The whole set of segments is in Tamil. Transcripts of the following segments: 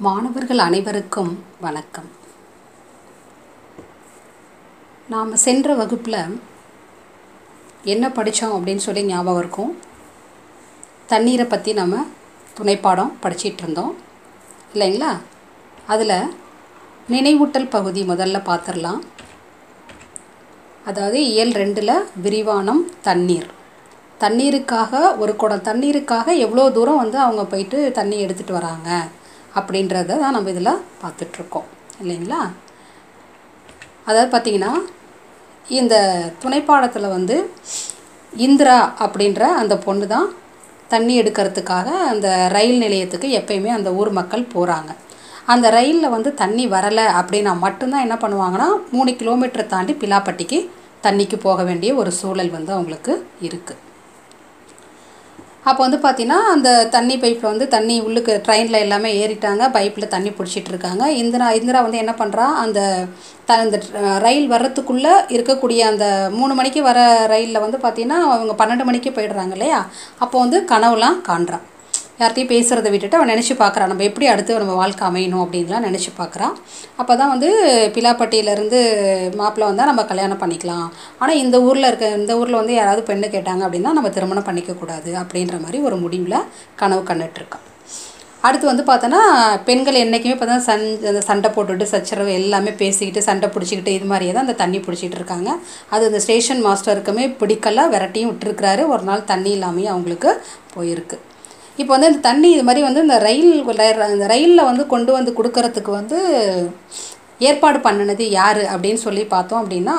மாணவர்கள் அனைவருக்கும் வணக்கம் நாம் சென்ற வகுப்பில் என்ன படித்தோம் அப்படின்னு சொல்லி ஞாபகம் இருக்கும் தண்ணீரை பற்றி நம்ம துணைப்பாடம் படிச்சிட்டு இருந்தோம் இல்லைங்களா அதில் நினைவூட்டல் பகுதி முதல்ல பார்த்துடலாம் அதாவது இயல் ரெண்டில் விரிவானம் தண்ணீர் தண்ணீருக்காக ஒரு குடம் தண்ணீருக்காக எவ்வளோ தூரம் வந்து அவங்க போயிட்டு தண்ணி எடுத்துகிட்டு வராங்க அப்படின்றத தான் நம்ம இதில் பார்த்துட்ருக்கோம் இல்லைங்களா அதாவது பார்த்திங்கன்னா இந்த துணைப்பாடத்தில் வந்து இந்திரா அப்படின்ற அந்த பொண்ணு தான் தண்ணி எடுக்கிறதுக்காக அந்த ரயில் நிலையத்துக்கு எப்பயுமே அந்த ஊர் மக்கள் போகிறாங்க அந்த ரயிலில் வந்து தண்ணி வரலை அப்படின்னா மட்டும்தான் என்ன பண்ணுவாங்கன்னா மூணு கிலோமீட்டர் தாண்டி பிலாப்பட்டிக்கு தண்ணிக்கு போக வேண்டிய ஒரு சூழல் வந்து அவங்களுக்கு இருக்குது அப்போ வந்து பார்த்தீங்கன்னா அந்த தண்ணி பைப்பில் வந்து தண்ணி உள்ளுக்கு ட்ரெயினில் எல்லாமே ஏறிட்டாங்க பைப்பில் தண்ணி பிடிச்சிட்டு இருக்காங்க இந்திரா இந்திரா வந்து என்ன பண்ணுறா அந்த த அந்த ரயில் வர்றதுக்குள்ளே இருக்கக்கூடிய அந்த மூணு மணிக்கு வர ரயிலில் வந்து பார்த்தீங்கன்னா அவங்க பன்னெண்டு மணிக்கு போயிடுறாங்க இல்லையா அப்போ வந்து கனவுலாம் காண்றான் யார்கிட்டையும் பேசுகிறத விட்டுட்டு அவன் நினச்சி பார்க்குறான் நம்ம எப்படி அடுத்து நம்ம வாழ்க்கை அமையணும் அப்படின்லாம் நினச்சி பார்க்குறான் அப்போ தான் வந்து பிலாப்பட்டியிலேருந்து மாப்பிள்ளை வந்தால் நம்ம கல்யாணம் பண்ணிக்கலாம் ஆனால் இந்த ஊரில் இருக்க இந்த ஊரில் வந்து யாராவது பெண்ணு கேட்டாங்க அப்படின்னா நம்ம திருமணம் பண்ணிக்கக்கூடாது அப்படின்ற மாதிரி ஒரு முடிவில் கனவு கண்டுட்ருக்கான் அடுத்து வந்து பார்த்தோன்னா பெண்கள் என்றைக்குமே பார்த்தா சன் அந்த சண்டை போட்டுட்டு சச்சரவு எல்லாமே பேசிக்கிட்டு சண்டை பிடிச்சிக்கிட்டு இது மாதிரியே தான் அந்த தண்ணி பிடிச்சிட்டு இருக்காங்க அது அந்த ஸ்டேஷன் மாஸ்டருக்குமே பிடிக்கல விரட்டியும் விட்டுருக்குறாரு ஒரு நாள் தண்ணி இல்லாமையும் அவங்களுக்கு போயிருக்கு இப்போ வந்து இந்த தண்ணி இது மாதிரி வந்து இந்த ரயில் இந்த ரயிலில் வந்து கொண்டு வந்து கொடுக்கறதுக்கு வந்து ஏற்பாடு பண்ணினது யார் அப்படின்னு சொல்லி பார்த்தோம் அப்படின்னா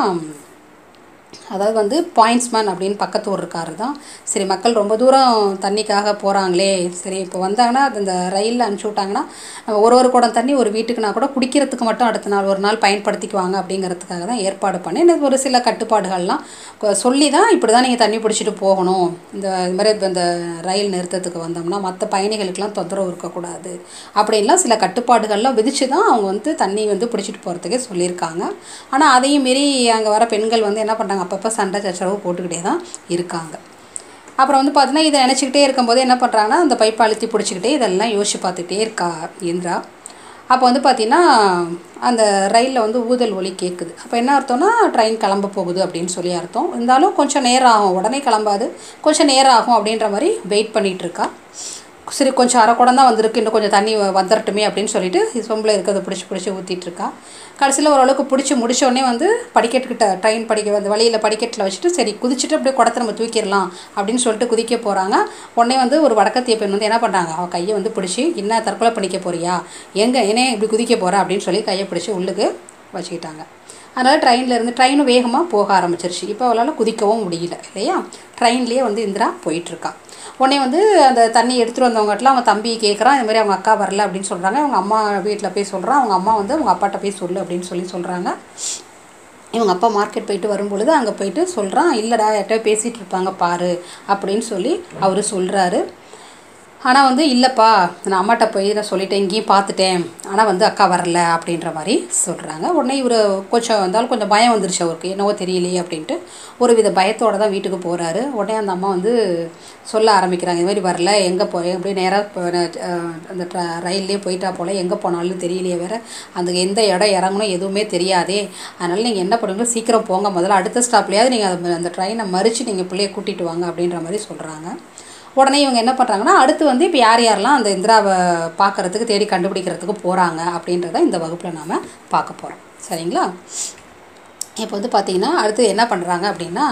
அதாவது வந்து பாயிண்ட்ஸ்மேன் அப்படின்னு பக்கத்து ஊர் இருக்காரு தான் சரி மக்கள் ரொம்ப தூரம் தண்ணிக்காக போகிறாங்களே சரி இப்போ வந்தாங்கன்னா அந்த ரயிலில் அனுப்பிச்சி விட்டாங்கன்னா ஒரு ஒரு குடம் தண்ணி ஒரு வீட்டுக்குனா கூட குடிக்கிறதுக்கு மட்டும் அடுத்த நாள் ஒரு நாள் பயன்படுத்திக்குவாங்க அப்படிங்கிறதுக்காக தான் ஏற்பாடு பண்ணி எனக்கு ஒரு சில கட்டுப்பாடுகள்லாம் சொல்லி தான் இப்படி தான் நீங்கள் தண்ணி பிடிச்சிட்டு போகணும் இந்த இது மாதிரி இந்த ரயில் நிறுத்தத்துக்கு வந்தோம்னா மற்ற பயணிகளுக்கெல்லாம் தொந்தரவு இருக்கக்கூடாது அப்படின்லாம் சில கட்டுப்பாடுகள்லாம் விதித்து தான் அவங்க வந்து தண்ணி வந்து பிடிச்சிட்டு போகிறதுக்கே சொல்லியிருக்காங்க ஆனால் அதையும் மீறி அங்கே வர பெண்கள் வந்து என்ன பண்ணுறாங்க அப்பப்போ சண்டை சச்சரவு போட்டுக்கிட்டே தான் இருக்காங்க அப்புறம் வந்து பார்த்தீங்கன்னா இதை நினச்சிக்கிட்டே இருக்கும்போது என்ன பண்ணுறாங்கன்னா அந்த பைப்பை அழுத்தி பிடிச்சிக்கிட்டே இதெல்லாம் யோசிச்சு பார்த்துக்கிட்டே இருக்கா இந்திரா அப்போ வந்து பார்த்திங்கன்னா அந்த ரயிலில் வந்து ஊதல் ஒலி கேட்குது அப்போ என்ன அர்த்தம்னா ட்ரெயின் கிளம்ப போகுது அப்படின்னு சொல்லி அர்த்தம் இருந்தாலும் கொஞ்சம் நேரம் ஆகும் உடனே கிளம்பாது கொஞ்சம் நேரம் ஆகும் அப்படின்ற மாதிரி வெயிட் பண்ணிகிட்டு இருக்கா சரி கொஞ்சம் அரை குடம் தான் வந்திருக்கு இன்னும் கொஞ்சம் தண்ணி வந்துடட்டுமே அப்படின்னு சொல்லிட்டு சொம்பில் இருக்கிறத பிடிச்சி பிடிச்சி ஊற்றிட்டு இருக்கா கடைசியில் ஓரளவுக்கு பிடிச்சி முடிச்சோடனே வந்து படிக்கட்டுக்கிட்ட ட்ரெயின் படிக்க அந்த வழியில் படிக்கட்டில் வச்சுட்டு சரி குதிச்சுட்டு அப்படியே குடத்தை நம்ம தூக்கிடலாம் அப்படின்னு சொல்லிட்டு குதிக்க போகிறாங்க உடனே வந்து ஒரு வடக்கத்திய பெண் வந்து என்ன பண்ணுறாங்க அவள் கையை வந்து பிடிச்சி என்ன தற்கொலை பண்ணிக்க போறியா எங்கே என்ன இப்படி குதிக்க போகிறா அப்படின்னு சொல்லி கையை பிடிச்சி உள்ளுக்கு வச்சுக்கிட்டாங்க அதனால் ட்ரெயினில் இருந்து ட்ரெயினும் வேகமாக போக ஆரம்பிச்சிருச்சு இப்போ அவளால் குதிக்கவும் முடியல இல்லையா ட்ரெயின்லேயே வந்து இந்திரா போயிட்டுருக்கா உடனே வந்து அந்த தண்ணி எடுத்துகிட்டு வந்தவங்கட்டலாம் அவங்க தம்பி கேட்குறான் இந்த மாதிரி அவங்க அக்கா வரல அப்படின்னு சொல்கிறாங்க அவங்க அம்மா வீட்டில் போய் சொல்கிறான் அவங்க அம்மா வந்து அவங்க அப்பாட்ட போய் சொல்லு அப்படின்னு சொல்லி சொல்கிறாங்க இவங்க அப்பா மார்க்கெட் போயிட்டு வரும்பொழுது அங்கே போயிட்டு சொல்கிறான் இல்லைடா யார்கிட்ட பேசிகிட்டு இருப்பாங்க பாரு அப்படின்னு சொல்லி அவர் சொல்கிறாரு ஆனால் வந்து இல்லைப்பா நான் அம்மாட்ட போய் நான் சொல்லிட்டேன் இங்கேயும் பார்த்துட்டேன் ஆனால் வந்து அக்கா வரல அப்படின்ற மாதிரி சொல்கிறாங்க உடனே இவர் கொஞ்சம் வந்தாலும் கொஞ்சம் பயம் வந்துருச்சு அவருக்கு என்னவோ தெரியலையே அப்படின்ட்டு ஒரு வித பயத்தோடு தான் வீட்டுக்கு போகிறாரு உடனே அந்த அம்மா வந்து சொல்ல ஆரம்பிக்கிறாங்க இது மாதிரி வரல எங்கே போ எப்படி நேராக அந்த ட்ர ரயில்லே போயிட்டா போல் எங்கே போனாலும் தெரியலையே வேறு அந்த எந்த இடம் இறங்கணும் எதுவுமே தெரியாதே அதனால் நீங்கள் என்ன பண்ணுங்க சீக்கிரம் போங்க முதல்ல அடுத்த ஸ்டாப்லேயாவது நீங்கள் அந்த ட்ரெயினை மறித்து நீங்கள் பிள்ளைய கூட்டிகிட்டு வாங்க அப்படின்ற மாதிரி சொல்கிறாங்க உடனே இவங்க என்ன பண்ணுறாங்கன்னா அடுத்து வந்து இப்போ யார் யாரெல்லாம் அந்த இந்திராவை பார்க்குறதுக்கு தேடி கண்டுபிடிக்கிறதுக்கு போகிறாங்க அப்படின்றத இந்த வகுப்பில் நாம் பார்க்க போகிறோம் சரிங்களா இப்போ வந்து பார்த்திங்கன்னா அடுத்து என்ன பண்ணுறாங்க அப்படின்னா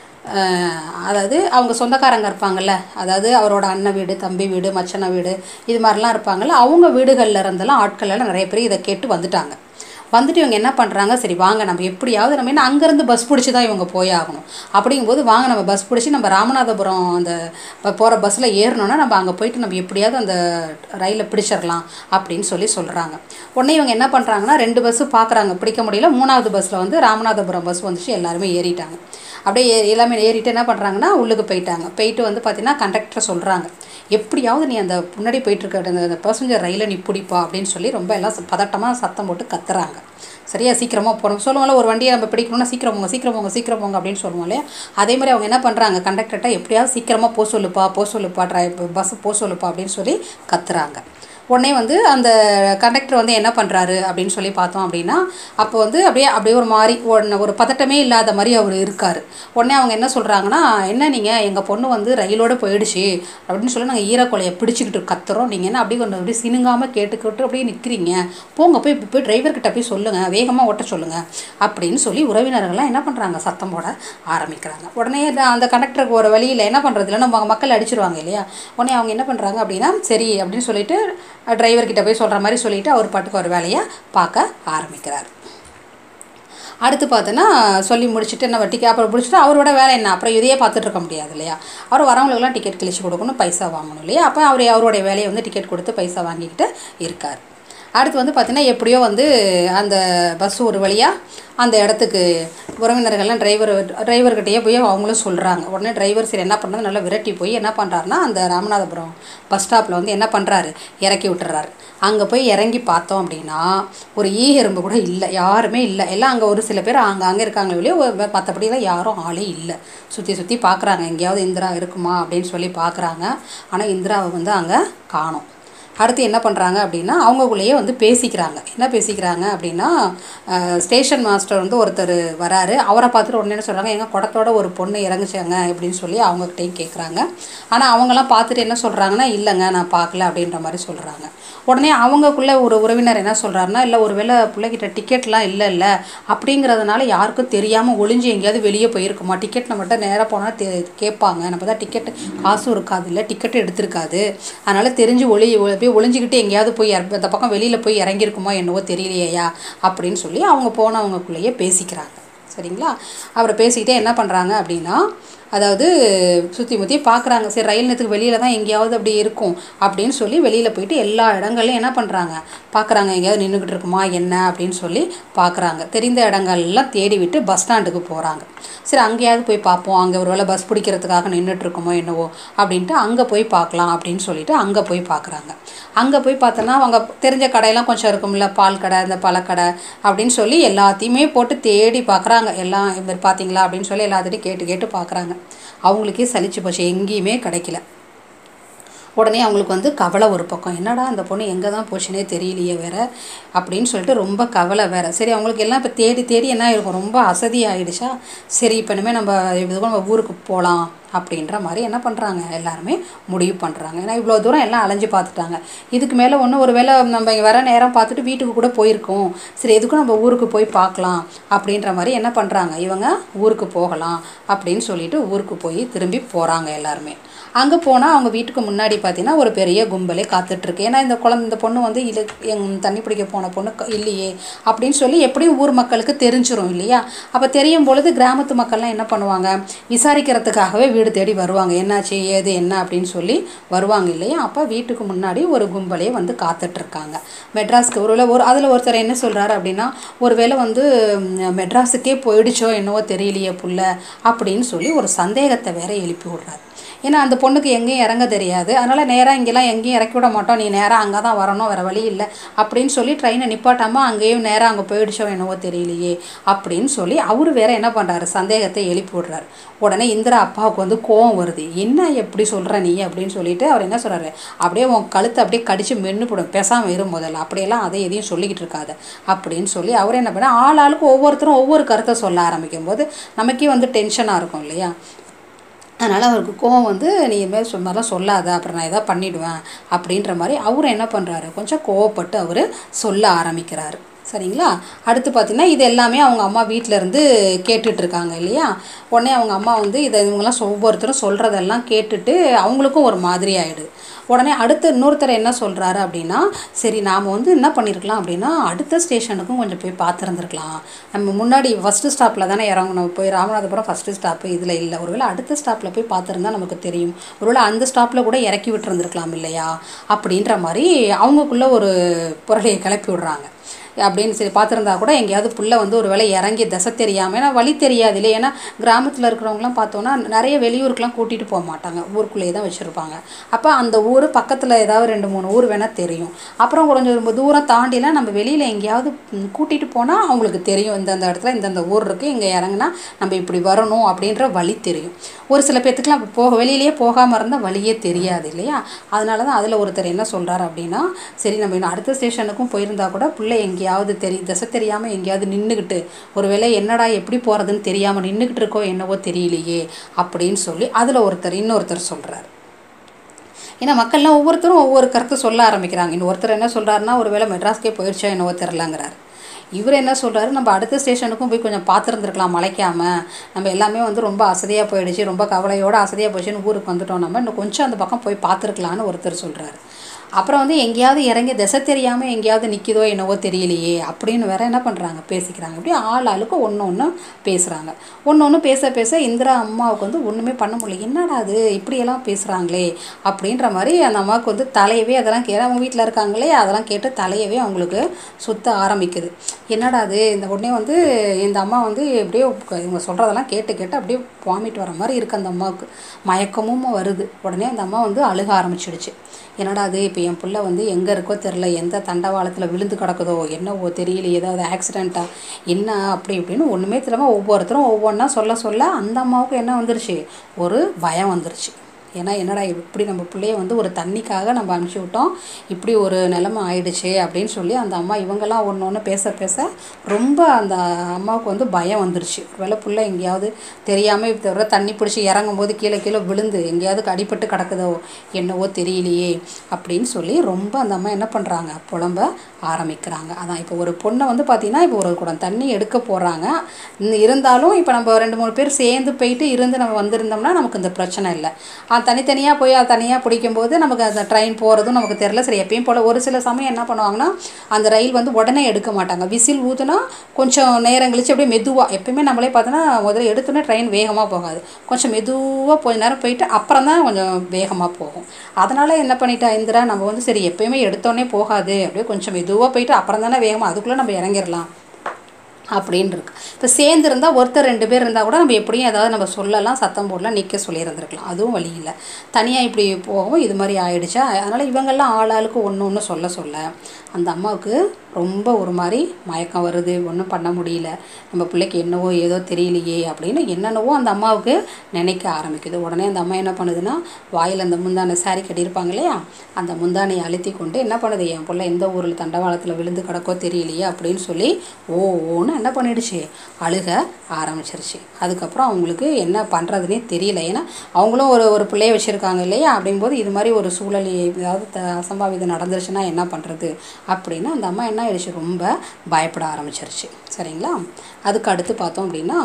அதாவது அவங்க சொந்தக்காரங்க இருப்பாங்கள்ல அதாவது அவரோட அண்ணன் வீடு தம்பி வீடு மச்சனை வீடு இது மாதிரிலாம் இருப்பாங்கள்ல அவங்க வீடுகளில் இருந்தெல்லாம் ஆட்கள் எல்லாம் நிறைய பேர் இதை கேட்டு வந்துட்டாங்க வந்துட்டு இவங்க என்ன பண்ணுறாங்க சரி வாங்க நம்ம எப்படியாவது நம்ம என்ன அங்கேருந்து பஸ் பிடிச்சி தான் இவங்க போயாகணும் அப்படிங்கும்போது வாங்க நம்ம பஸ் பிடிச்சி நம்ம ராமநாதபுரம் அந்த போகிற பஸ்ஸில் ஏறணுன்னா நம்ம அங்கே போயிட்டு நம்ம எப்படியாவது அந்த ரயிலில் பிடிச்சிடலாம் அப்படின்னு சொல்லி சொல்கிறாங்க உடனே இவங்க என்ன பண்ணுறாங்கன்னா ரெண்டு பஸ்ஸு பார்க்குறாங்க பிடிக்க முடியல மூணாவது பஸ்ஸில் வந்து ராமநாதபுரம் பஸ் வந்துச்சு எல்லாருமே ஏறிட்டாங்க அப்படியே எல்லாமே ஏறிட்டு என்ன பண்ணுறாங்கன்னா உள்ளுக்கு போயிட்டாங்க போயிட்டு வந்து பார்த்தீங்கன்னா கண்டக்டரை சொல்கிறாங்க எப்படியாவது நீ அந்த முன்னாடி போயிட்டுருக்க அந்த பேசஞ்சர் ரயிலை நீ பிடிப்பா அப்படின்னு சொல்லி ரொம்ப எல்லாம் பதட்டமாக சத்தம் போட்டு கத்துறாங்க சரியா சீக்கிரமாக போகிறோம் சொல்லுவோம்ல ஒரு வண்டியை நம்ம பிடிக்கணும்னா சீக்கிரம் போங்க சீக்கிரம் போங்க சீக்கிரம் போங்க அப்படின்னு சொல்லுவோம் இல்லையா அதே மாதிரி அவங்க என்ன பண்ணுறாங்க கண்டக்டர்கிட்ட எப்படியாவது சீக்கிரமாக போக சொல்லுப்பா போக சொல்லுப்பா ட்ரை பஸ்ஸு போக சொல்லுப்பா அப்படின்னு சொல்லி கத்துறாங்க உடனே வந்து அந்த கண்டக்டர் வந்து என்ன பண்ணுறாரு அப்படின்னு சொல்லி பார்த்தோம் அப்படின்னா அப்போ வந்து அப்படியே அப்படியே ஒரு மாதிரி ஒன்று ஒரு பதட்டமே இல்லாத மாதிரி அவர் இருக்கார் உடனே அவங்க என்ன சொல்கிறாங்கன்னா என்ன நீங்கள் எங்கள் பொண்ணு வந்து ரயிலோட போயிடுச்சு அப்படின்னு சொல்லி நாங்கள் ஈரக்கொலையை பிடிச்சிக்கிட்டு கத்துறோம் நீங்கள் என்ன அப்படியே கொஞ்சம் அப்படியே சினுங்காமல் கேட்டுக்கிட்டு அப்படியே நிற்கிறீங்க போங்க போய் போய் டிரைவர்கிட்ட போய் சொல்லுங்கள் வேகமாக ஓட்ட சொல்லுங்கள் அப்படின்னு சொல்லி உறவினர்கள்லாம் என்ன பண்ணுறாங்க சத்தம் போட ஆரம்பிக்கிறாங்க உடனே அந்த- அந்த கண்டக்டருக்கு ஒரு வழியில் என்ன பண்ணுறது இல்லை நம்ம மக்கள் அடிச்சிருவாங்க இல்லையா உடனே அவங்க என்ன பண்ணுறாங்க அப்படின்னா சரி அப்படின்னு சொல்லிட்டு டிரைவர் கிட்ட போய் சொல்கிற மாதிரி சொல்லிட்டு அவர் பாட்டுக்கு ஒரு வேலையை பார்க்க ஆரம்பிக்கிறார் அடுத்து பார்த்தோன்னா சொல்லி முடிச்சுட்டு நம்ம டிக்கெட் அப்புறம் முடிச்சுட்டு அவரோட வேலை என்ன அப்புறம் இதையே பார்த்துட்டு இருக்க முடியாது இல்லையா அவர் வரவங்களுக்குலாம் டிக்கெட் கிழிச்சு கொடுக்கணும் பைசா வாங்கணும் இல்லையா அப்போ அவர் அவருடைய வேலையை வந்து டிக்கெட் கொடுத்து பைசா வாங்கிக்கிட்டு இருக்கார் அடுத்து வந்து பார்த்தீங்கன்னா எப்படியோ வந்து அந்த பஸ் ஒரு வழியாக அந்த இடத்துக்கு உறவினர்கள்லாம் டிரைவர் டிரைவர்கிட்டயே போய் அவங்களும் சொல்கிறாங்க உடனே டிரைவர் சரி என்ன பண்ணுறது நல்லா விரட்டி போய் என்ன பண்ணுறாருன்னா அந்த ராமநாதபுரம் பஸ் ஸ்டாப்பில் வந்து என்ன பண்ணுறாரு இறக்கி விட்டுறாரு அங்கே போய் இறங்கி பார்த்தோம் அப்படின்னா ஒரு ஈ எறும்பு கூட இல்லை யாருமே இல்லை எல்லாம் அங்கே ஒரு சில பேர் அங்கே அங்கே இருக்காங்க வெளியே மற்றபடிலாம் யாரும் ஆளே இல்லை சுற்றி சுற்றி பார்க்குறாங்க எங்கேயாவது இந்திரா இருக்குமா அப்படின்னு சொல்லி பார்க்குறாங்க ஆனால் இந்திராவை வந்து அங்கே காணோம் அடுத்து என்ன பண்ணுறாங்க அப்படின்னா அவங்கக்குள்ளேயே வந்து பேசிக்கிறாங்க என்ன பேசிக்கிறாங்க அப்படின்னா ஸ்டேஷன் மாஸ்டர் வந்து ஒருத்தர் வராரு அவரை பார்த்துட்டு உடனே என்ன சொல்கிறாங்க எங்கள் குடத்தோட ஒரு பொண்ணு இறங்குச்சாங்க அப்படின்னு சொல்லி அவங்கக்கிட்டையும் கேட்குறாங்க ஆனால் அவங்கெல்லாம் பார்த்துட்டு என்ன சொல்கிறாங்கன்னா இல்லைங்க நான் பார்க்கல அப்படின்ற மாதிரி சொல்கிறாங்க உடனே அவங்கக்குள்ளே ஒரு உறவினர் என்ன சொல்கிறாருன்னா இல்லை ஒரு வேளை பிள்ளைகிட்ட டிக்கெட்லாம் இல்லை இல்லை அப்படிங்கிறதுனால யாருக்கும் தெரியாமல் ஒளிஞ்சு எங்கேயாவது வெளியே போயிருக்குமா டிக்கெட் நம்மகிட்ட நேராக போனால் தே கேட்பாங்க நம்ம தான் டிக்கெட் காசும் இருக்காது இல்லை டிக்கெட் எடுத்திருக்காது அதனால் தெரிஞ்சு ஒளி அப்படியே ஒளிஞ்சிக்கிட்டு எங்கேயாவது போய் இற- இந்த பக்கம் வெளியில் போய் இறங்கியிருக்குமோ என்னவோ தெரியலையா அப்படின்னு சொல்லி அவங்க போனவங்கக்குள்ளேயே பேசிக்கிறாங்க சரிங்களா அவரை பேசிக்கிட்டே என்ன பண்ணுறாங்க அப்படின்னா அதாவது சுற்றி முற்றி பார்க்குறாங்க சரி ரயில் நிலையத்துக்கு வெளியில் தான் எங்கேயாவது அப்படி இருக்கும் அப்படின்னு சொல்லி வெளியில் போயிட்டு எல்லா இடங்கள்லையும் என்ன பண்ணுறாங்க பார்க்குறாங்க எங்கேயாவது நின்றுக்கிட்டு இருக்குமா என்ன அப்படின்னு சொல்லி பார்க்குறாங்க தெரிந்த இடங்கள்லாம் தேடி விட்டு பஸ் ஸ்டாண்டுக்கு போகிறாங்க சரி அங்கேயாவது போய் பார்ப்போம் அங்கே ஒரு வேளை பஸ் பிடிக்கிறதுக்காக நின்றுட்டு இருக்குமோ என்னவோ அப்படின்ட்டு அங்கே போய் பார்க்கலாம் அப்படின்னு சொல்லிட்டு அங்கே போய் பார்க்குறாங்க அங்கே போய் பார்த்தோன்னா அவங்க தெரிஞ்ச கடையெல்லாம் கொஞ்சம் இருக்கும்ல பால் கடை இந்த பழக்கடை அப்படின்னு சொல்லி எல்லாத்தையுமே போட்டு தேடி பார்க்குறாங்க எல்லாம் இது மாதிரி பார்த்தீங்களா அப்படின்னு சொல்லி எல்லாத்துட்டையும் கேட்டு கேட்டு பார்க்குறாங்க அவங்களுக்கே சலிச்சு போச்சு எங்கேயுமே கிடைக்கல உடனே அவங்களுக்கு வந்து கவலை ஒரு பக்கம் என்னடா அந்த பொண்ணு எங்கே தான் போச்சுனே தெரியலையே வேற அப்படின்னு சொல்லிட்டு ரொம்ப கவலை வேற சரி அவங்களுக்கு எல்லாம் இப்போ தேடி தேடி என்ன இருக்கும் ரொம்ப அசதி ஆயிடுச்சா சரி இப்போ இனிமேல் நம்ம இதுக்கும் நம்ம ஊருக்கு போகலாம் அப்படின்ற மாதிரி என்ன பண்ணுறாங்க எல்லாருமே முடிவு பண்ணுறாங்க ஏன்னா இவ்வளோ தூரம் எல்லாம் அலைஞ்சு பார்த்துட்டாங்க இதுக்கு மேலே ஒன்று ஒரு வேளை நம்ம இங்கே வர நேரம் பார்த்துட்டு வீட்டுக்கு கூட போயிருக்கோம் சரி எதுக்கும் நம்ம ஊருக்கு போய் பார்க்கலாம் அப்படின்ற மாதிரி என்ன பண்ணுறாங்க இவங்க ஊருக்கு போகலாம் அப்படின்னு சொல்லிட்டு ஊருக்கு போய் திரும்பி போகிறாங்க எல்லாருமே அங்கே போனால் அவங்க வீட்டுக்கு முன்னாடி பார்த்தீங்கன்னா ஒரு பெரிய கும்பலே காத்துட்ருக்கு ஏன்னா இந்த குழந்தை இந்த பொண்ணு வந்து இல்லை எங் தண்ணி பிடிக்க போன பொண்ணு க- இல்லையே அப்படின்னு சொல்லி எப்படியும் ஊர் மக்களுக்கு தெரிஞ்சிரும் இல்லையா அப்போ தெரியும் பொழுது கிராமத்து மக்கள்லாம் என்ன பண்ணுவாங்க விசாரிக்கிறதுக்காகவே வீடு தேடி வருவாங்க என்னாச்சு ஏது என்ன அப்படின்னு சொல்லி வருவாங்க இல்லையா அப்போ வீட்டுக்கு முன்னாடி ஒரு கும்பலே வந்து காத்துட்ருக்காங்க மெட்ராஸ்க்கு ஒரு ஒரு அதில் ஒருத்தர் என்ன சொல்கிறாரு அப்படின்னா ஒருவேளை வந்து ம், மெட்ராஸுக்கே போயிடுச்சோ என்னவோ தெரியலையே புள்ள அப்படின்னு சொல்லி ஒரு சந்தேகத்தை வேற எழுப்பி விடுறாரு ஏன்னா அந்த பொண்ணுக்கு எங்கேயும் இறங்க தெரியாது அதனால் நேராக இங்கெல்லாம் எங்கேயும் இறக்கி விட மாட்டோம் நீ நேராக அங்கே தான் வரணும் வேறு வழி இல்லை அப்படின்னு சொல்லி ட்ரெயினை நிப்பாட்டாமல் அங்கேயும் நேராக அங்கே போயிடுச்சோ என்னவோ தெரியலையே அப்படின்னு சொல்லி அவர் வேற என்ன பண்ணுறாரு சந்தேகத்தை எழுப்பி விடுறாரு உடனே இந்திரா அப்பாவுக்கு வந்து கோவம் வருது என்ன எப்படி சொல்கிற நீ அப்படின்னு சொல்லிட்டு அவர் என்ன சொல்கிறாரு அப்படியே உன் கழுத்தை அப்படியே கடிச்சு மென்று போடும் பேசாமல் இரு முதல்ல அப்படியெல்லாம் அதை எதையும் சொல்லிக்கிட்டு இருக்காத அப்படின்னு சொல்லி அவர் என்ன பண்ண ஆள் ஆளுக்கு ஒவ்வொருத்தரும் ஒவ்வொரு கருத்தை சொல்ல ஆரம்பிக்கும் போது நமக்கே வந்து டென்ஷனாக இருக்கும் இல்லையா அதனால் அவருக்கு கோவம் வந்து நீ இதுமாதிரி சொ மாதிரிலாம் சொல்லாத அப்புறம் நான் எதாவது பண்ணிடுவேன் அப்படின்ற மாதிரி அவர் என்ன பண்ணுறாரு கொஞ்சம் கோவப்பட்டு அவர் சொல்ல ஆரம்பிக்கிறாரு சரிங்களா அடுத்து பார்த்தீங்கன்னா இது எல்லாமே அவங்க அம்மா வீட்டில் இருந்து கேட்டுட்டு இருக்காங்க இல்லையா உடனே அவங்க அம்மா வந்து இதை இவங்கெல்லாம் சொ- ஒவ்வொருத்தரும் சொல்கிறதெல்லாம் கேட்டுட்டு அவங்களுக்கும் ஒரு மாதிரி ஆயிடுது உடனே அடுத்து இன்னொருத்தர் என்ன சொல்கிறாரு அப்படின்னா சரி நாம் வந்து என்ன பண்ணியிருக்கலாம் அப்படின்னா அடுத்த ஸ்டேஷனுக்கும் கொஞ்சம் போய் பார்த்துருந்துருக்கலாம் நம்ம முன்னாடி ஃபஸ்ட்டு ஸ்டாப்பில் தானே இறங்கணும் போய் ராமநாதபுரம் ஃபஸ்ட்டு ஸ்டாப்பு இதில் இல்லை ஒருவேளை அடுத்த ஸ்டாப்பில் போய் பார்த்துருந்தா நமக்கு தெரியும் ஒருவேளை அந்த ஸ்டாப்பில் கூட இறக்கி விட்டுருந்துருக்கலாம் இல்லையா அப்படின்ற மாதிரி அவங்களுக்குள்ள ஒரு புரளியை கிளப்பி விடுறாங்க அப்படின்னு சரி பார்த்துருந்தா கூட எங்கேயாவது புள்ள வந்து ஒரு வேளை இறங்கி திசை தெரியாமல் ஏன்னா வழி தெரியாது இல்லை ஏன்னா கிராமத்தில் இருக்கிறவங்களாம் பார்த்தோன்னா நிறைய வெளியூருக்குலாம் கூட்டிகிட்டு போக மாட்டாங்க ஊருக்குள்ளேயே தான் வச்சுருப்பாங்க அப்போ அந்த ஊர் பக்கத்தில் ஏதாவது ரெண்டு மூணு ஊர் வேணால் தெரியும் அப்புறம் கொஞ்சம் ரொம்ப தூரம் தாண்டிலாம் நம்ம வெளியில் எங்கேயாவது கூட்டிகிட்டு போனால் அவங்களுக்கு தெரியும் இந்தந்த இடத்துல இந்தந்த ஊர் இருக்குது இங்கே இறங்குனா நம்ம இப்படி வரணும் அப்படின்ற வழி தெரியும் ஒரு சில பேர்த்துக்குலாம் அப்போ போக வெளியிலேயே போகாமல் இருந்தால் வழியே தெரியாது இல்லையா அதனால தான் அதில் ஒருத்தர் என்ன சொல்கிறார் அப்படின்னா சரி நம்ம இன்னும் அடுத்த ஸ்டேஷனுக்கும் போயிருந்தா கூட பிள்ளை எங்கேயாவது தெரி திசை தெரியாமல் எங்கேயாவது நின்றுக்கிட்டு ஒருவேளை என்னடா எப்படி போகிறதுன்னு தெரியாமல் நின்றுக்கிட்டு இருக்கோ என்னவோ தெரியலையே அப்படின்னு சொல்லி அதில் ஒருத்தர் இன்னொருத்தர் சொல்கிறார் ஏன்னா மக்கள்லாம் ஒவ்வொருத்தரும் ஒவ்வொரு கருத்து சொல்ல ஆரம்பிக்கிறாங்க இன்னொருத்தர் என்ன சொல்கிறாருன்னா ஒருவேளை மெட்ராஸ்க்கே போயிடுச்சா என்னவோ தெரிலங்கிறார் இவர் என்ன சொல்கிறாரு நம்ம அடுத்த ஸ்டேஷனுக்கும் போய் கொஞ்சம் பார்த்துருந்துருக்கலாம் மலைக்காம நம்ம எல்லாமே வந்து ரொம்ப அசதியாக போயிடுச்சு ரொம்ப கவலையோடு அசதியாக போச்சுன்னு ஊருக்கு வந்துட்டோம் நம்ம இன்னும் கொஞ்சம் அந்த பக்கம் போய் பார்த்துருக்கலான்னு ஒருத்தர் சொல்கிறாரு அப்புறம் வந்து எங்கேயாவது இறங்கி திசை தெரியாமல் எங்கேயாவது நிற்கிதோ என்னவோ தெரியலையே அப்படின்னு வேற என்ன பண்ணுறாங்க பேசிக்கிறாங்க இப்படி ஆள் ஆளுக்கு ஒன்று ஒன்று பேசுகிறாங்க ஒன்று ஒன்று பேச பேச இந்திரா அம்மாவுக்கு வந்து ஒன்றுமே பண்ண முடியல என்னடா அது இப்படியெல்லாம் பேசுகிறாங்களே அப்படின்ற மாதிரி அந்த அம்மாவுக்கு வந்து தலையவே அதெல்லாம் கே அவங்க வீட்டில் இருக்காங்களே அதெல்லாம் கேட்டு தலையவே அவங்களுக்கு சுத்த ஆரம்பிக்குது என்னடா அது இந்த உடனே வந்து இந்த அம்மா வந்து எப்படியோ இவங்க சொல்கிறதெல்லாம் கேட்டு கேட்டு அப்படியே வாமிட் வர மாதிரி இருக்குது அந்த அம்மாவுக்கு மயக்கமும் வருது உடனே அந்த அம்மா வந்து அழுக ஆரம்பிச்சிடுச்சு என்னடா அது இப்போ என் பிள்ளை வந்து எங்கே இருக்கோ தெரில எந்த தண்டவாளத்தில் விழுந்து கிடக்குதோ என்னவோ தெரியல ஏதாவது ஆக்சிடெண்ட்டா என்ன அப்படி இப்படின்னு ஒன்றுமே தெரியாமல் ஒவ்வொருத்தரும் ஒவ்வொன்றா சொல்ல சொல்ல அந்த அம்மாவுக்கு என்ன வந்துருச்சு ஒரு பயம் வந்துருச்சு ஏன்னா என்னடா இப்படி நம்ம பிள்ளைய வந்து ஒரு தண்ணிக்காக நம்ம அனுப்பிச்சி விட்டோம் இப்படி ஒரு நிலமை ஆயிடுச்சே அப்படின்னு சொல்லி அந்த அம்மா இவங்கெல்லாம் ஒன்று ஒன்று பேச பேச ரொம்ப அந்த அம்மாவுக்கு வந்து பயம் வந்துருச்சு ஒருவேளை பிள்ளை எங்கேயாவது தெரியாமல் இப்போ தவிர தண்ணி பிடிச்சி இறங்கும் போது கீழே கீழே விழுந்து எங்கேயாவது அடிபட்டு கிடக்குதோ என்னவோ தெரியலையே அப்படின்னு சொல்லி ரொம்ப அந்த அம்மா என்ன பண்ணுறாங்க புலம்ப ஆரம்பிக்கிறாங்க அதான் இப்போ ஒரு பொண்ணை வந்து பார்த்திங்கன்னா இப்போ ஒரு குடம் தண்ணி எடுக்க போகிறாங்க இருந்தாலும் இப்போ நம்ம ரெண்டு மூணு பேர் சேர்ந்து போயிட்டு இருந்து நம்ம வந்திருந்தோம்னா நமக்கு இந்த பிரச்சனை இல்லை தனித்தனியாக போய் அது தனியாக பிடிக்கும்போது நமக்கு அந்த ட்ரெயின் போகிறதும் நமக்கு தெரில சரி எப்பயும் போல் ஒரு சில சமயம் என்ன பண்ணுவாங்கன்னா அந்த ரயில் வந்து உடனே எடுக்க மாட்டாங்க விசில் ஊற்றுனா கொஞ்சம் நேரம் கழிச்சு அப்படியே மெதுவாக எப்பயுமே நம்மளே பார்த்தோன்னா முதல்ல எடுத்தோன்னே ட்ரெயின் வேகமாக போகாது கொஞ்சம் மெதுவாக கொஞ்ச நேரம் போயிட்டு அப்புறம் தான் கொஞ்சம் வேகமாக போகும் அதனால் என்ன பண்ணிட்டா இந்திரா நம்ம வந்து சரி எப்பயுமே எடுத்தோடனே போகாது அப்படியே கொஞ்சம் மெதுவாக போயிட்டு அப்புறம் தானே வேகமாக அதுக்குள்ளே நம்ம இறங்கிடலாம் அப்படின்னு இருக்கு இப்போ சேர்ந்துருந்தா ஒருத்தர் ரெண்டு பேர் இருந்தால் கூட நம்ம எப்படியும் ஏதாவது நம்ம சொல்லலாம் சத்தம் போடலாம் நிற்க சொல்லியிருந்துருக்கலாம் அதுவும் வழி இல்லை தனியாக இப்படி போகவும் இது மாதிரி ஆயிடுச்சா அதனால் இவங்கெல்லாம் ஆள் ஆளுக்கு ஒன்று ஒன்று சொல்ல சொல்ல அந்த அம்மாவுக்கு ரொம்ப ஒரு மாதிரி மயக்கம் வருது ஒன்றும் பண்ண முடியல நம்ம பிள்ளைக்கு என்னவோ ஏதோ தெரியலையே அப்படின்னு என்னென்னவோ அந்த அம்மாவுக்கு நினைக்க ஆரம்பிக்குது உடனே அந்த அம்மா என்ன பண்ணுதுன்னா வாயில் அந்த முந்தானை சாரி கட்டியிருப்பாங்க இல்லையா அந்த முந்தானையை அழுத்தி கொண்டு என்ன பண்ணுது என் பிள்ளை எந்த ஊரில் தண்டவாளத்தில் விழுந்து கிடக்கோ தெரியலையே அப்படின்னு சொல்லி ஓ ஓன்னு என்ன பண்ணிடுச்சு அழுக ஆரம்பிச்சிருச்சு அதுக்கப்புறம் அவங்களுக்கு என்ன பண்ணுறதுனே தெரியல ஏன்னா அவங்களும் ஒரு ஒரு பிள்ளைய வச்சுருக்காங்க இல்லையா அப்படிங்கும்போது இது மாதிரி ஒரு சூழல் ஏதாவது த அசம்பாவிதம் நடந்துருச்சுன்னா என்ன பண்ணுறது அப்படின்னு அந்த அம்மா என்ன ஆயிடுச்சு ரொம்ப பயப்பட ஆரம்பிச்சிருச்சு சரிங்களா அதுக்கு அடுத்து பார்த்தோம் அப்படின்னா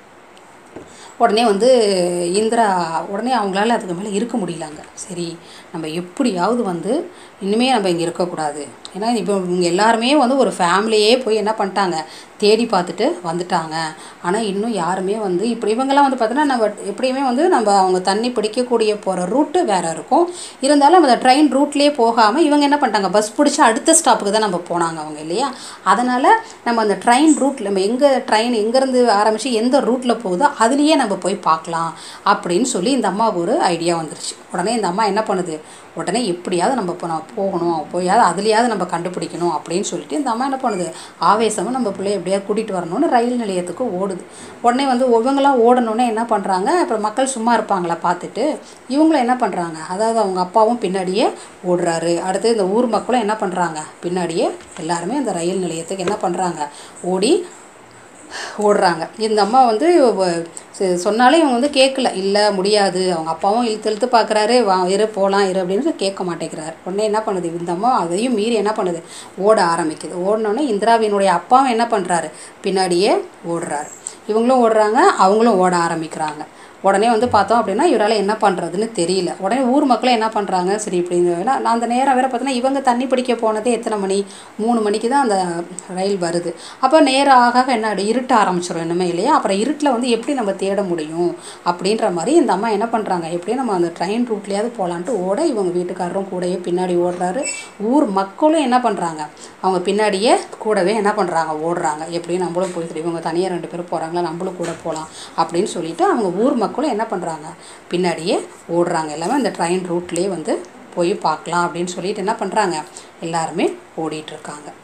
உடனே வந்து இந்திரா உடனே அவங்களால அதுக்கு மேலே இருக்க முடியலங்க சரி நம்ம எப்படியாவது வந்து இனிமே நம்ம இங்கே இருக்கக்கூடாது ஏன்னா இப்போ இவங்க எல்லாருமே வந்து ஒரு ஃபேமிலியே போய் என்ன பண்ணிட்டாங்க தேடி பார்த்துட்டு வந்துட்டாங்க ஆனால் இன்னும் யாருமே வந்து இப்படி இவங்கெல்லாம் வந்து பார்த்தோன்னா நம்ம எப்படியுமே வந்து நம்ம அவங்க தண்ணி பிடிக்கக்கூடிய போகிற ரூட்டு வேறு இருக்கும் இருந்தாலும் நம்ம அந்த ட்ரெயின் ரூட்லேயே போகாமல் இவங்க என்ன பண்ணிட்டாங்க பஸ் பிடிச்சி அடுத்த ஸ்டாப்புக்கு தான் நம்ம போனாங்க அவங்க இல்லையா அதனால் நம்ம அந்த ட்ரெயின் ரூட்டில் நம்ம எங்கே ட்ரெயின் எங்கேருந்து ஆரம்பித்து எந்த ரூட்டில் போகுதோ அதுலேயே நம்ம போய் பார்க்கலாம் அப்படின்னு சொல்லி இந்த அம்மாவுக்கு ஒரு ஐடியா வந்துருச்சு உடனே இந்த அம்மா என்ன பண்ணுது உடனே எப்படியாவது நம்ம இப்போ நான் போகணும் போயாவது அதுலேயாவது நம்ம கண்டுபிடிக்கணும் அப்படின்னு சொல்லிட்டு இந்த அம்மா என்ன பண்ணுது ஆவேசமாக நம்ம பிள்ளைய எப்படியாவது கூட்டிகிட்டு வரணும்னு ரயில் நிலையத்துக்கு ஓடுது உடனே வந்து இவங்கெல்லாம் ஓடணுன்னே என்ன பண்ணுறாங்க அப்புறம் மக்கள் சும்மா இருப்பாங்களா பார்த்துட்டு இவங்களும் என்ன பண்ணுறாங்க அதாவது அவங்க அப்பாவும் பின்னாடியே ஓடுறாரு அடுத்து இந்த ஊர் மக்களும் என்ன பண்ணுறாங்க பின்னாடியே எல்லாருமே அந்த ரயில் நிலையத்துக்கு என்ன பண்ணுறாங்க ஓடி ஓடுறாங்க இந்த அம்மா வந்து வ- ச- சொன்னாலே இவங்க வந்து கேட்கல இல்லை முடியாது அவங்க அப்பாவும் இழுத்து இழுத்து பார்க்குறாரு வா இரு போகலாம் இரு அப்படின்னு சொல்லி கேட்க மாட்டேங்கிறாரு உடனே என்ன பண்ணுது இந்த அம்மா அதையும் மீறி என்ன பண்ணுது ஓட ஆரம்பிக்குது ஓடினோடனே இந்திராவினுடைய அப்பாவும் என்ன பண்ணுறாரு பின்னாடியே ஓடுறாரு இவங்களும் ஓடுறாங்க அவங்களும் ஓட ஆரம்பிக்கிறாங்க உடனே வந்து பார்த்தோம் அப்படின்னா இவரால் என்ன பண்ணுறதுன்னு தெரியல உடனே ஊர் மக்களும் என்ன பண்ணுறாங்க சரி இப்படி இந்த வேணா நான் அந்த நேரம் வேறு பார்த்தீங்கன்னா இவங்க தண்ணி பிடிக்க போனதே எத்தனை மணி மூணு மணிக்கு தான் அந்த ரயில் வருது அப்போ நேரம் ஆக ஆக என்ன ஆகிடும் இருட்ட ஆரம்பிச்சிடும் இன்னுமே இல்லையா அப்புறம் இருட்டில் வந்து எப்படி நம்ம தேட முடியும் அப்படின்ற மாதிரி இந்த அம்மா என்ன பண்ணுறாங்க எப்படியும் நம்ம அந்த ட்ரெயின் ரூட்லேயாவது போகலான்ட்டு ஓட இவங்க வீட்டுக்காரரும் கூடயே பின்னாடி ஓடுறாரு ஊர் மக்களும் என்ன பண்ணுறாங்க அவங்க பின்னாடியே கூடவே என்ன பண்ணுறாங்க ஓடுறாங்க எப்படியும் நம்மளும் போய் சரி இவங்க தனியாக ரெண்டு பேரும் போகிறாங்களா நம்மளும் கூட போகலாம் அப்படின்னு சொல்லிட்டு அவங்க ஊர் மக்களும் என்ன பண்ணுறாங்க பின்னாடியே ஓடுறாங்க எல்லாமே அந்த ட்ரெயின் ரூட்லேயே வந்து போய் பார்க்கலாம் அப்படின்னு சொல்லிட்டு என்ன பண்ணுறாங்க எல்லாருமே ஓடிட்டு இருக்காங்க